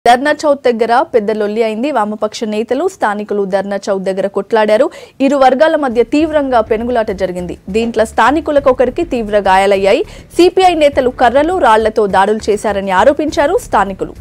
ధర్నా చౌత్ దగ్గర పెద్ద లొల్లి అయింది వామపక్ష నేతలు స్థానికులు ధర్నా చౌత్ దగ్గర కొట్లాడారు ఇరు వర్గాల మధ్య తీవ్రంగా పెనుగులాట జరిగింది దీంట్లో స్థానికులకు ఒకరికి తీవ్ర గాయాలయ్యాయి సిపిఐ నేతలు కర్రలు రాళ్లతో దాడులు చేశారని ఆరోపించారు స్థానికులు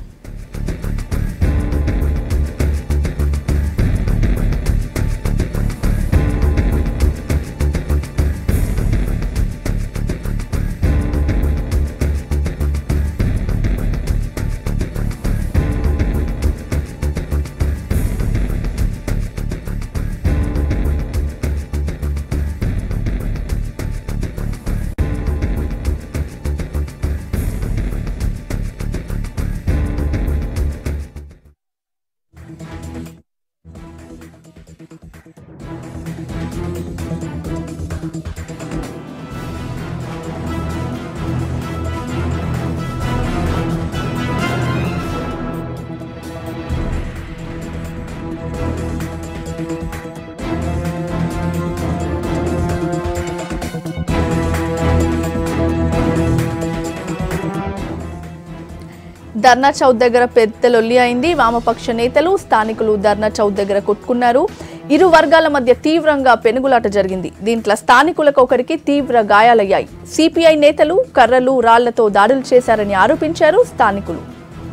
ధర్నా చౌత్ దగ్గర పెద్ద లొల్లి అయింది వామపక్ష నేతలు స్థానికులు ధర్నా చౌత్ దగ్గర కొట్టుకున్నారు ఇరు వర్గాల మధ్య తీవ్రంగా పెనుగులాట జరిగింది దీంట్లో స్థానికులకు ఒకరికి తీవ్ర గాయాలయ్యాయి సిపిఐ నేతలు కర్రలు రాళ్లతో దాడులు చేశారని ఆరోపించారు స్థానికులు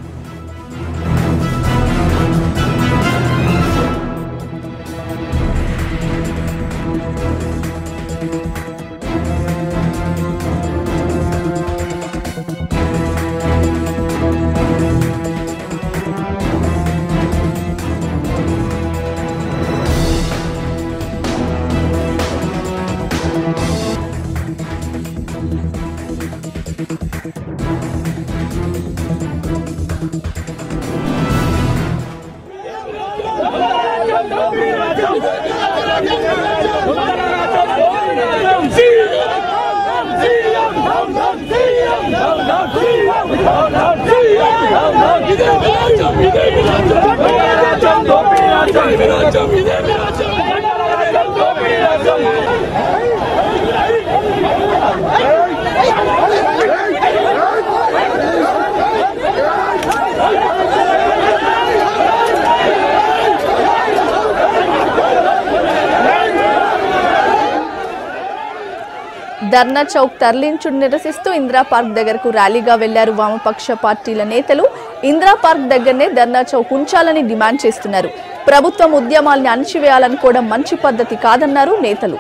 ధర్నా చౌక్ తరలించు నిరసిస్తూ ఇందిరా పార్క్ దగ్గరకు ర్యాలీగా వెళ్లారు వామపక్ష పార్టీల నేతలు ఇందిరా పార్క్ దగ్గరనే ధర్నా చౌక్ ఉంచాలని డిమాండ్ చేస్తున్నారు ప్రభుత్వం ఉద్యమాల్ని అణచివేయాలనుకోవడం మంచి పద్ధతి కాదన్నారు నేతలు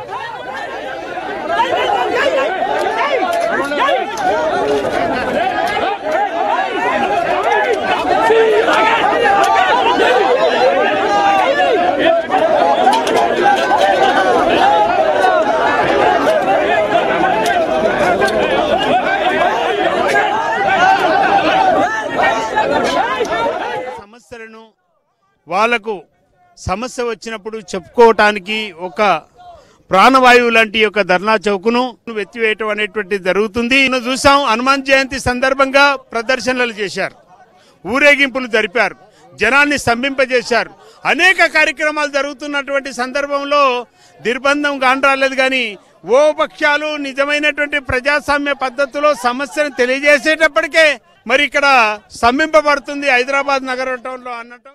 సమస్యలను వాళ్లకు సమస్య వచ్చినప్పుడు చెప్పుకోవటానికి ఒక ప్రాణవాయువు లాంటి యొక్క ధర్నా చౌకును ఎత్తివేయటం అనేటువంటిది జరుగుతుంది మనం చూసాం హనుమాన్ జయంతి సందర్భంగా ప్రదర్శనలు చేశారు ఊరేగింపులు జరిపారు జనాన్ని స్తంభింపజేశారు అనేక కార్యక్రమాలు జరుగుతున్నటువంటి సందర్భంలో నిర్బంధం కాని రాలేదు కానీ ఓ పక్షాలు నిజమైనటువంటి ప్రజాస్వామ్య పద్ధతిలో సమస్యను తెలియజేసేటప్పటికే మరి ఇక్కడ స్తంభింపబడుతుంది హైదరాబాద్ నగరంలో అన్నట్టు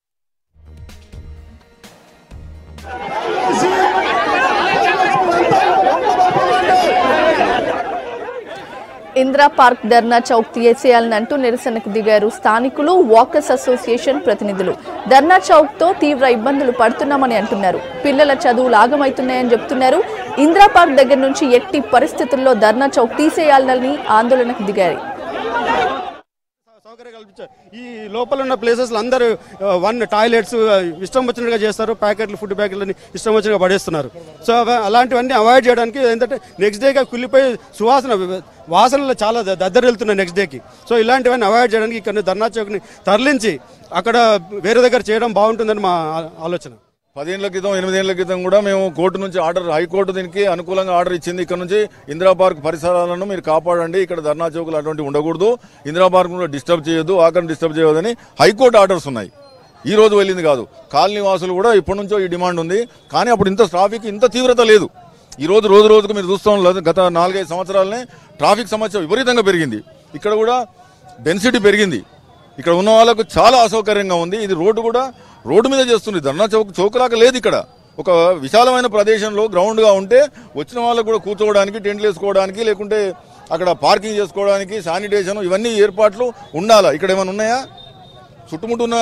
ఇందిరా పార్క్ ధర్నా చౌక్ తీసేయాలని అంటూ నిరసనకు దిగారు స్థానికులు వాకర్స్ అసోసియేషన్ ప్రతినిధులు ధర్నా చౌక్ తో తీవ్ర ఇబ్బందులు పడుతున్నామని అంటున్నారు పిల్లల చదువులు ఆగమవుతున్నాయని చెప్తున్నారు ఇందిరా పార్క్ దగ్గర నుంచి ఎట్టి పరిస్థితుల్లో ధర్నా చౌక్ తీసేయాలని ఆందోళనకు దిగారు సౌకర్యం కల్పించారు ఈ లోపల ఉన్న ప్లేసెస్ అందరూ వన్ టాయిలెట్స్ ఇష్టం వచ్చినట్టుగా చేస్తారు ప్యాకెట్లు ఫుడ్ ప్యాకెట్లని ఇష్టం వచ్చినట్టుగా పడేస్తున్నారు సో అవ- అలాంటివన్నీ అవాయిడ్ చేయడానికి ఏంటంటే నెక్స్ట్ డేగా కుళ్ళిపోయి సువాసన వాసనలు చాలా ద- దద్దరిల్లుతున్నాయి నెక్స్ట్ డేకి సో ఇలాంటివన్నీ అవాయిడ్ చేయడానికి ఇక్కడ ధర్నా చౌక్ని తరలించి అక్కడ వేరే దగ్గర చేయడం బాగుంటుందని మా ఆ- ఆలోచన పదేళ్ల క్రితం ఎనిమిదేళ్ల క్రితం కూడా మేము కోర్టు నుంచి ఆర్డర్ హైకోర్టు దీనికి అనుకూలంగా ఆర్డర్ ఇచ్చింది ఇక్కడ నుంచి ఇందిరా పార్క్ పరిసరాలను మీరు కాపాడండి ఇక్కడ ధర్నా చౌకులు అటువంటి ఉండకూడదు ఇందిరా పార్క్ డిస్టర్బ్ చేయొద్దు ఆకరణ డిస్టర్బ్ చేయొద్దని హైకోర్టు ఆర్డర్స్ ఉన్నాయి ఈ రోజు వెళ్ళింది కాదు కాలనీ వాసులు కూడా ఇప్పటి నుంచో ఈ డిమాండ్ ఉంది కానీ అప్పుడు ఇంత ట్రాఫిక్ ఇంత తీవ్రత లేదు ఈ రోజు రోజు రోజుకు మీరు చూస్తాం లేదు, గత నాలుగైదు సంవత్సరాలనే ట్రాఫిక్ సమస్య విపరీతంగా పెరిగింది ఇక్కడ కూడా డెన్సిటీ పెరిగింది ఇక్కడ ఉన్న వాళ్ళకు చాలా అసౌకర్యంగా ఉంది ఇది రోడ్డు కూడా రోడ్డు మీద చేస్తుంది ధర్నా చౌక్ చౌకలాగా లేదు ఇక్కడ ఒక విశాలమైన ప్రదేశంలో గ్రౌండ్గా ఉంటే వచ్చిన వాళ్ళకు కూడా కూర్చోవడానికి టెంట్లు వేసుకోవడానికి లేకుంటే అక్కడ పార్కింగ్ చేసుకోవడానికి శానిటేషన్ ఇవన్నీ ఏర్పాట్లు ఉండాలా ఇక్కడ ఏమైనా ఉన్నాయా చుట్టుముట్టున్న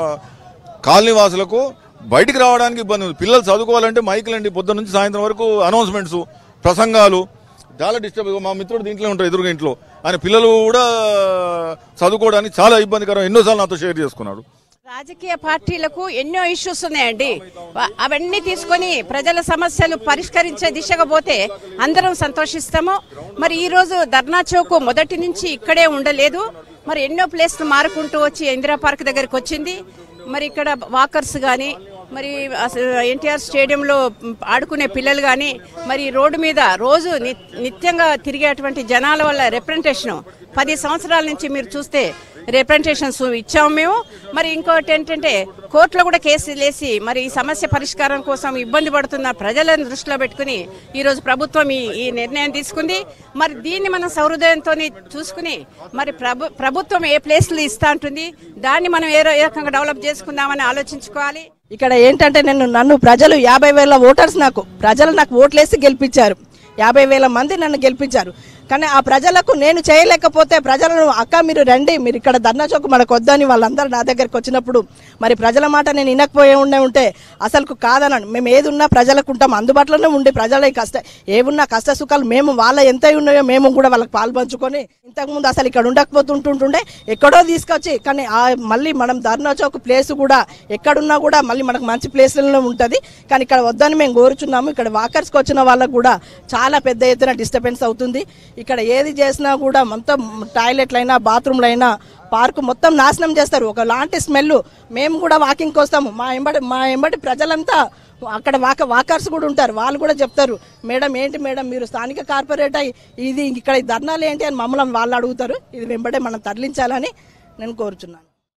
కాలనీ వాసులకు బయటికి రావడానికి ఇబ్బంది ఉంది పిల్లలు చదువుకోవాలంటే మైకులు అండి పొద్దున్న నుంచి సాయంత్రం వరకు అనౌన్స్మెంట్స్ ప్రసంగాలు చాలా డిస్టర్బ్ మా మిత్రుడు దీంట్లో ఉంటారు ఎదురుగా ఇంట్లో ఆయన పిల్లలు కూడా చదువుకోవడానికి చాలా ఇబ్బందికరం ఎన్నోసార్లు నాతో షేర్ చేసుకున్నాడు రాజకీయ పార్టీలకు ఎన్నో ఇష్యూస్ ఉన్నాయండి వా- అవన్నీ తీసుకొని ప్రజల సమస్యలు పరిష్కరించే దిశగా పోతే అందరం సంతోషిస్తాము మరి ఈ రోజు ధర్నా చౌక్ మొదటి నుంచి ఇక్కడే ఉండలేదు మరి ఎన్నో ప్లేస్లు మారుకుంటూ వచ్చి ఇందిరా పార్క్ దగ్గరికి వచ్చింది మరి ఇక్కడ వాకర్స్ కానీ మరి ఎన్టీఆర్ స్టేడియంలో ఆడుకునే పిల్లలు కానీ మరి రోడ్డు మీద రోజు ని- నిత్యంగా తిరిగేటువంటి జనాల వల్ల రిప్రజెంటేషన్ పది సంవత్సరాల నుంచి మీరు చూస్తే రిప్రజెంటేషన్స్ ఇచ్చాము మేము మరి ఇంకోటి ఏంటంటే కోర్టులో కూడా కేసులు వేసి మరి ఈ సమస్య పరిష్కారం కోసం ఇబ్బంది పడుతున్న ప్రజలను దృష్టిలో పెట్టుకుని ఈ రోజు ప్రభుత్వం ఈ ఈ నిర్ణయం తీసుకుంది మరి దీన్ని మనం సౌహృదయంతో చూసుకుని మరి ప్రభు ప్రభుత్వం ఏ ప్లేస్లు ఇస్తా ఉంటుంది దాన్ని మనం ఏ ర- ఏ రకంగా డెవలప్ చేసుకుందామని ఆలోచించుకోవాలి ఇక్కడ ఏంటంటే నేను నన్ను ప్రజలు యాభై వేల ఓటర్స్ నాకు ప్రజలు నాకు ఓట్లేసి గెలిపించారు యాభై వేల మంది నన్ను గెలిపించారు కానీ ఆ ప్రజలకు నేను చేయలేకపోతే ప్రజలను అక్క మీరు రండి మీరు ఇక్కడ ధర్నా చౌక్ మనకు వద్దని వాళ్ళందరూ నా దగ్గరికి వచ్చినప్పుడు మరి ప్రజల మాట నేను వినకపోయే ఉండే ఉంటే అసలు కాదనను మేము ఏది ఉన్నా ప్రజలకు ఉంటాం అందుబాటులోనే ఉండి ప్రజల కష్ట ఏమున్నా కష్ట సుఖాలు మేము వాళ్ళ ఎంత ఉన్నాయో మేము కూడా వాళ్ళకి పాలు పంచుకొని ఇంతకుముందు అసలు ఇక్కడ ఉండకపోతుంటుంటుండే ఎక్కడో తీసుకొచ్చి కానీ ఆ మళ్ళీ మనం ధర్నా చౌక్ ప్లేస్ కూడా ఎక్కడున్నా కూడా మళ్ళీ మనకు మంచి ప్లేస్లలో ఉంటుంది కానీ ఇక్కడ వద్దని మేము కోరుచున్నాము ఇక్కడ వాకర్స్కి వచ్చిన వాళ్ళకు కూడా చాలా పెద్ద ఎత్తున డిస్టర్బెన్స్ అవుతుంది ఇక్కడ ఏది చేసినా కూడా మొత్తం టాయిలెట్లైనా బాత్రూమ్లైనా పార్కు మొత్తం నాశనం చేస్తారు ఒక లాంటి స్మెల్ మేము కూడా వాకింగ్కి వస్తాము మా ఎంబడి మా ఎంబడి ప్రజలంతా అక్కడ వాక వాకర్స్ కూడా ఉంటారు వాళ్ళు కూడా చెప్తారు మేడం ఏంటి మేడం మీరు స్థానిక కార్పొరేట్ అయ్యి ఇది ఇక్కడ ఈ ధర్నాలు ఏంటి అని మమ్మల్ని వాళ్ళు అడుగుతారు ఇది వెంబడే మనం తరలించాలని నేను కోరుచున్నాను